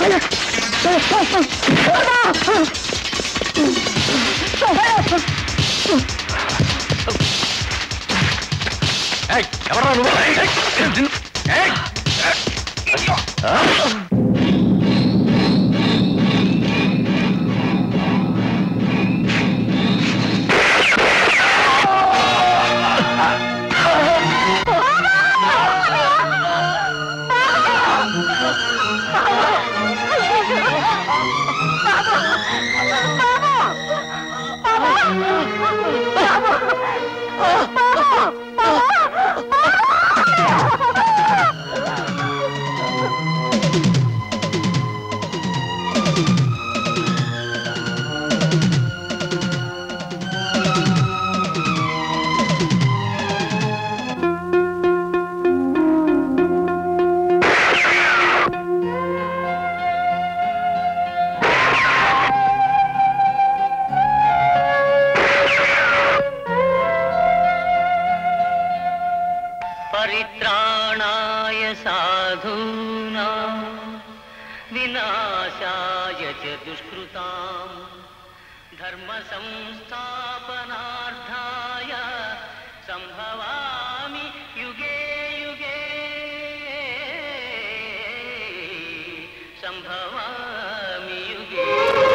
ఎవరా నువ్వు ఏయ్! परित्राणाय साधूना विनाशाय च दुष्कृताम् धर्मसंस्थापनार्थाय सम्भवामि युगे युगे सम्भवामि युगे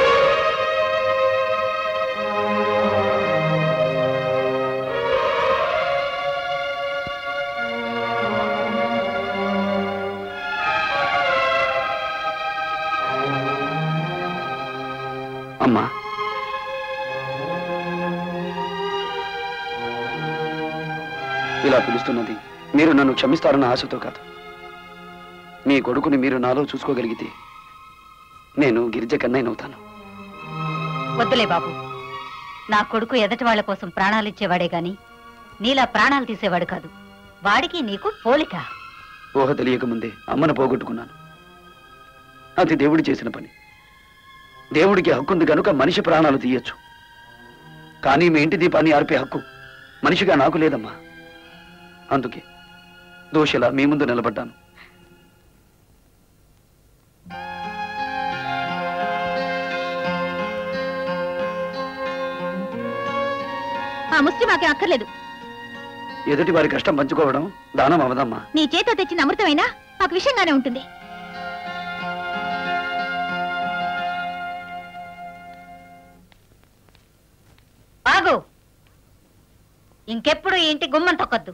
అమ్మా ఇలా పిలుస్తున్నది మీరు నన్ను క్షమిస్తారన్న ఆశతో కాదు మీ కొడుకుని మీరు నాలో చూసుకోగలిగితే నేను గిరిజ కన్నయ్యనవుతాను వద్దులే బాబు నా కొడుకు ఎదటి వాళ్ళ కోసం ప్రాణాలు ఇచ్చేవాడే గాని నీలా ప్రాణాలు తీసేవాడు కాదు వాడికి నీకు పోలిక ఊహ తెలియక ముందే అమ్మను పోగొట్టుకున్నాను అది దేవుడు చేసిన పని దేవుడికి హక్కుంది కనుక మనిషి ప్రాణాలు తీయొచ్చు కానీ మీ ఇంటి దీపాన్ని ఆర్పే హక్కు మనిషిగా నాకు లేదమ్మా అందుకే దోషిలా మీ ముందు నిలబడ్డాను ఆ ముష్టి మాకేం అక్కర్లేదు ఎదుటి వారి కష్టం పంచుకోవడం దానం అవదమ్మా నీ చేతితో తెచ్చిన అమృతమైనా మాకు విషయంగానే ఉంటుంది ఆగు ఇంకెప్పుడు ఈ ఇంటి గుమ్మం తొక్కద్దు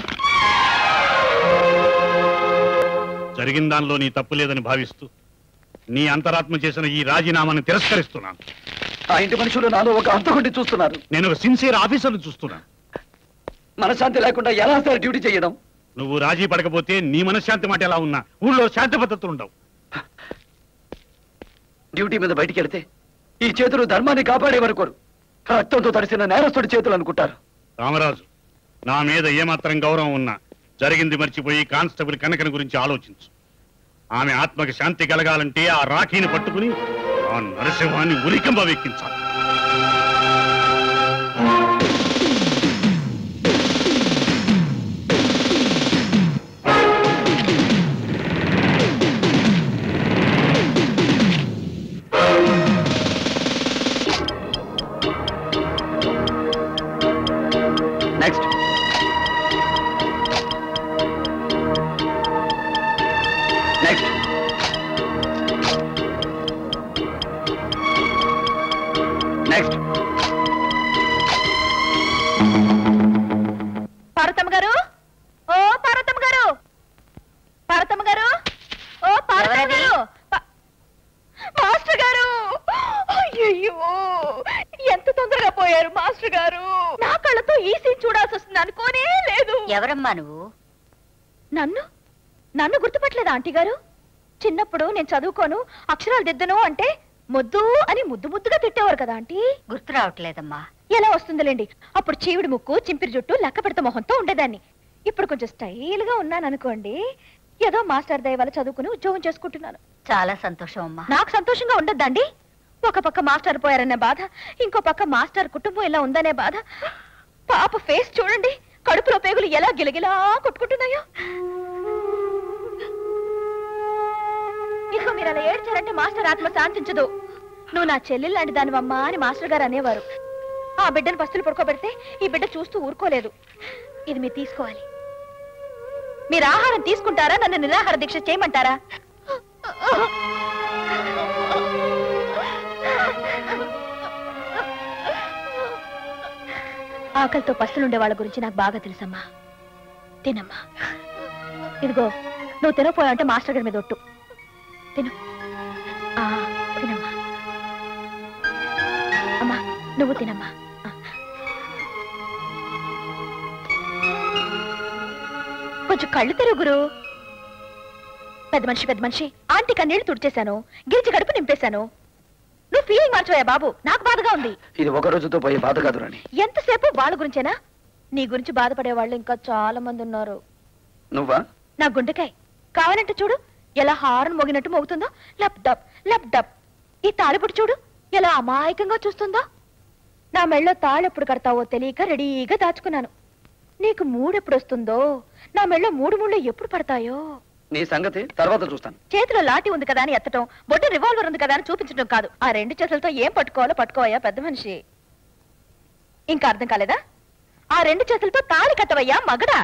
జరిగిన దానిలో నీ తప్పు లేదని భావిస్తూ నీ అంతరాత్మ చేసిన ఈ రాజీనామాను తిరస్కరిస్తున్నాను ఆ ఇంటి మనుషులు నాలో ఒక అంతకుండి చూస్తున్నారు నేను ఒక సిన్సియర్ ఆఫీసర్ని చూస్తున్నాను మనశ్శాంతి లేకుండా ఎలా సార్ డ్యూటీ చేయడం నువ్వు రాజీ పడకపోతే నీ మనశ్శాంతి మాట ఎలా ఉన్నా ఊళ్ళో శాంతి పద్ధతులు ఉండవు డ్యూటీ మీద బయటికి వెళితే ఈ చేతులు ధర్మాన్ని కాపాడేవనుకోరు రక్తంతో తడిసిన నేరస్తుడి చేతులు అనుకుంటారు రామరాజు నా మీద ఏమాత్రం గౌరవం ఉన్నా జరిగింది మర్చిపోయి కానిస్టేబుల్ కనకన గురించి ఆలోచించు ఆమె ఆత్మకి శాంతి కలగాలంటే ఆ రాఖీని పట్టుకుని ఆ నరసింహాన్ని ఉరికంబ వెక్కించాలి next next next Parvathamma garu ఓ పార్వతమ్మ గారు పార్వతమ్మ గారు ఓ పార్వతమ్మ ఎవరది? గారు పా- మాస్టర్ గారు అయ్యయ్యో ఎంత తొందరగా పోయారు మాస్టర్ గారు నా కళ్ళతో ఈ సీన్ చూడాల్సి వస్తుంది అనుకోనే లేదు ఎవరమ్మా నువ్వు నన్ను నన్ను గుర్తుపట్టలేదా ఆంటీ గారు చిన్నప్పుడు నేను చదువుకోను అక్షరాలు దిద్దను అంటే ముద్దు అని ముద్దు ముద్దుగా తిట్టేవారు కదా ఆంటీ గుర్తు రావట్లేదమ్మా ఎలా వస్తుందిలేండి అప్పుడు చీవిడి ముక్కు చింపిరి జుట్టు లెక్క పెడత మొహంతో ఉండేదాన్ని ఇప్పుడు కొంచెం స్టైల్ గా ఉన్నాను అనుకోండి ఏదో మాస్టర్ దయ వల్ల చదువుకుని ఉద్యోగం చేసుకుంటున్నాను చాలా సంతోషం అమ్మా నాకు సంతోషంగా ఉండద్దండి ఒక పక్క మాస్టర్ పోయారనే బాధ ఇంకో పక్క మాస్టర్ కుటుంబం ఇలా ఉందనే బాధ పాప ఫేస్ చూడండి కడుపులో పేగులు ఎలా గిలగిలా కొట్టుకుంటున్నాయో ఇదిగో మీరు అలా ఏడ్చారంటే మాస్టర్ ఆత్మ శాంతించదు నువ్వు నా చెల్లెలు లాంటి దానివమ్మా అని మాస్టర్ గారు అనేవారు ఆ బిడ్డను పస్తులు పడుకోబెడితే ఈ బిడ్డ చూస్తూ ఊరుకోలేదు ఇది మీరు తీసుకోవాలి మీరు ఆహారం తీసుకుంటారా నన్ను నిరాహార దీక్ష చేయమంటారా ఆకలితో పస్తులుండే వాళ్ళ గురించి నాకు బాగా తెలుసమ్మా తినమ్మా ఇదిగో నువ్వు తినపోయావంటే మాస్టర్ గారి మీద ఒట్టు తిను ఆ, తినమ్మా అమ్మా నువ్వు తినమ్మా ఆ. కొంచెం కళ్ళు తెరువు గురు పెద్ద మనిషి పెద్ద మనిషి ఆంటీ కన్నీళ్లు తుడిచేశాను గిరిచి గడుపు నింపేశాను నువ్వు ఫీలింగ్ మార్చవయ్యా బాబు నాకు బాధగా ఉంది ఇది ఒక రోజుతో పోయే బాధ కాదు రాణి ఎంతసేపు వాళ్ళ గురించేనా నీ గురించి బాధపడే వాళ్ళు ఇంకా చాలా మంది ఉన్నారు నువ్వా నా గుండెకాయ్ కావాలంటే చూడు ఎలా హారన్ మోగినట్టు మోగుతుందో లప్ డప్ లప్ డప్ ఈ తాళిపుడు చూడు ఎలా అమాయకంగా చూస్తుందో నా మెళ్ళో తాళెప్పుడు కడతావో తెలియక రెడీగా దాచుకున్నాను నీకు మూడెప్పుడు వస్తుందో నా మెళ్ళో మూడు ముళ్ళు ఎప్పుడు పడతాయో నీ సంగతి తర్వాత చూస్తాను చేతిలో లాఠీ ఉంది కదా అని ఎత్తటం బొట్టు రివాల్వర్ ఉంది కదా అని చూపించడం కాదు ఆ రెండు చేతులతో ఏం పట్టుకోవాలో పట్టుకోవయ్యా పెద్ద మనిషి ఇంకా అర్థం కాలేదా ఆ రెండు చేతులతో తాళి కట్టవయ్యా మగడా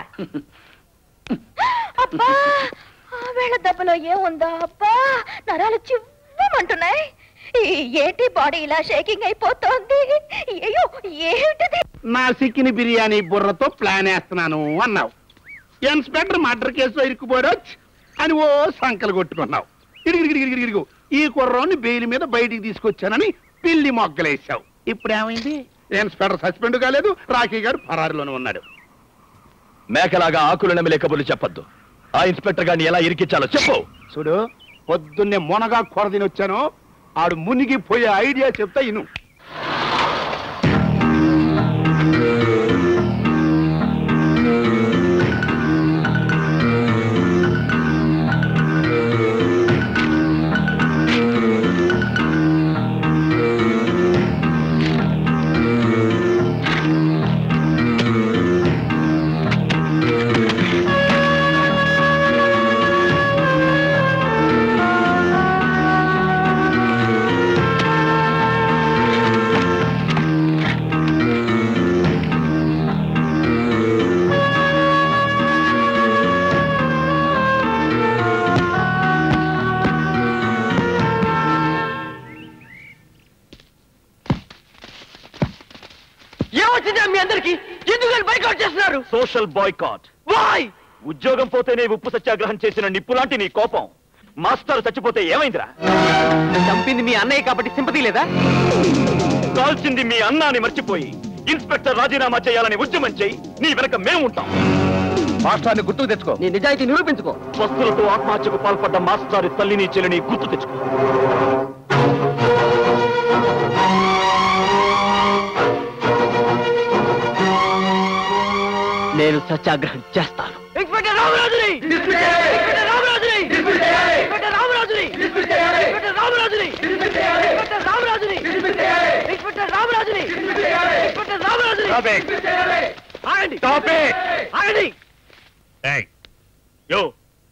అబ్బా ఆ వేళ దెబ్బలో ఏముందా అబ్బా నరాలు చివ్వమంటున్నాయి ఈ- ఏంటి బాడీ ఇలా షేకింగ్ అయిపోతోంది అయ్యో ఏమిటిది నా సిక్కిని బిర్యానీ బుర్రతో ప్లాన్ వేస్తున్నాను అన్నావు ఇన్స్పెక్టర్ మర్డర్ కేసులో ఇరుక్కుపోరొచ్చు అని ఓ సంకలు కొట్టుకున్నావు ఇడిగిడిగిడిగిడిగిడిగు ఈ కుర్రోని బెయిల్ మీద బయటికి తీసుకొచ్చానని పిల్లి మొగ్గలేసావు ఇప్పుడు ఏమైంది ఇన్స్పెక్టర్ సస్పెండ్ కాలేదు రాఖీ గారు ఫరారులోనే ఉన్నాడు మేకలాగా ఆకులు నమిలే కబుర్లు చెప్పొద్దు ఆ ఇన్స్పెక్టర్ గారిని ఎలా ఇరికించాలో చెప్పు చూడు పొద్దున్నే మునగా కొరదిని వచ్చాను ఆడు మునిగిపోయే ఐడియా చెప్తా ఇను ఏమొచ్చిందా మీ అందరికి ఎందుకు బైకౌట్ చేస్తున్నారు సోషల్ బాయ్కాట్ వాయ్ ఉద్యోగం పోతేనే ఉప్పు సత్యాగ్రహం చేసిన నిప్పులాంటి నీ కోపం మాస్టర్ చచ్చిపోతే ఏమైందిరా చంపింది మీ అన్నయ్య కాబట్టి సింపతి లేదా కాల్చింది మీ అన్నాని మర్చిపోయి ఇన్స్పెక్టర్ రాజీనామా చేయాలని ఉద్యమం చేయి నీ వెనక మేము ఉంటాం మాస్టర్ని గుర్తుకు తెచ్చుకో నీ నిజాయితీ నిరూపించుకో వస్తువులతో ఆత్మహత్యకు పాల్పడ్డ మాస్టారి తల్లిని చెల్లిని గుర్తు తెచ్చుకో నేను సత్యాగ్రహం చేస్తాను ఇన్స్పెక్టర్ రామరాజుని ఇన్స్పెక్టర్ రామరాజుని ఇన్స్పెక్టర్ రామరాజుని ఇన్స్పెక్టర్ రామరాజుని ఇన్స్పెక్టర్ రామరాజుని ఇన్స్పెక్టర్ రామరాజుని ఇన్స్పెక్టర్ రామరాజుని ఆగండి ఆగండి ఏయ్, యో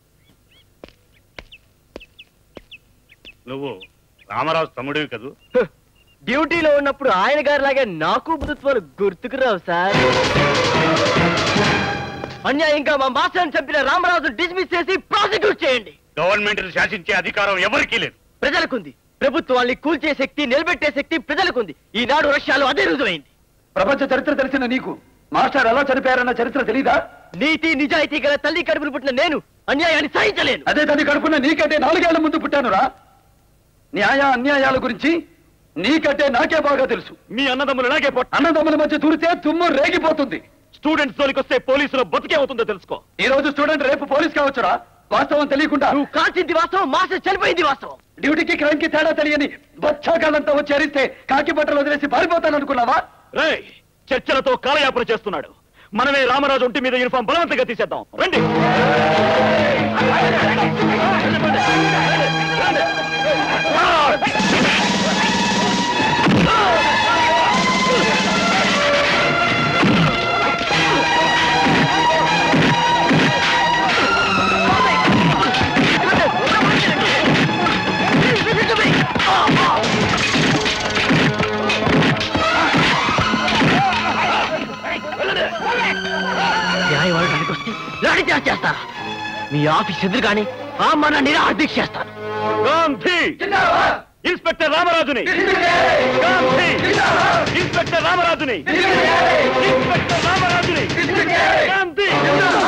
నువ్వు రామరాజు తమ్ముడివి కదూ డ్యూటీలో ఉన్నప్పుడు ఆయన గారి లాగే నాకు బుధత్వాలు గుర్తుకు రావు సార్ అన్యాయంగా మా మాస్టర్ని చంపిన రామరాజు డిస్మిస్ చేసి ప్రాసిక్యూట్ చేయండి గవర్నమెంట్ శాసించే అధికారం ఎవరికీ లేదు ప్రజలకుంది ప్రభుత్వాన్ని కూల్చే శక్తి నిలబెట్టే శక్తి ప్రజలకుంది ఈనాడు రష్యాలో అదే రుజువైంది ప్రపంచ చరిత్ర తెలిసిన నీకు మాస్టర్ ఎలా చనిపోయారన్న చరిత్ర తెలీదా నీతి నిజాయితీ గల తల్లి కడుపులు పుట్టిన నేను అన్యాయాన్ని సహించలేను అదే తల్లి కడుపున నీకంటే నాలుగేళ్ల ముందు పుట్టానురా న్యాయ అన్యాయాల గురించి నీకంటే నాకే బాగా తెలుసు మీ అన్నదమ్ములు నాకే పొట్ట అన్నదమ్ముల మధ్య దూరితే తుమ్ము రేగిపోతుంది స్టూడెంట్స్ జోలికి వస్తే పోలీసులు బతికే అవుతుందో తెలుసుకో ఈ రోజు స్టూడెంట్ రేపు పోలీస్ కావచ్చురా వాస్తవం తెలియకుండా నువ్వు కాల్చింది వాస్తవం మాస్టర్ చనిపోయింది వాస్తవం డ్యూటీకి క్రైమ్ కి తేడా తెలియని బచ్చాకాలంతా వచ్చి అరిస్తే కాకి బట్టలు వదిలేసి పారిపోతాననుకున్నావా రేయ్ చర్చలతో కాలయాపన చేస్తున్నాడు మనమే రామరాజు ఒంటి మీద యూనిఫామ్ బలవంతంగా తీసేద్దాం రండి మీ ఆఫీస్ ఎదురుగానే ఆ మన నిరాదీక్ష చేస్తాను గాంధీ ఇన్స్పెక్టర్ రామరాజుని గాంధీ ఇన్స్పెక్టర్ రామరాజుని ఇన్స్పెక్టర్ రామరాజుని గాంధీ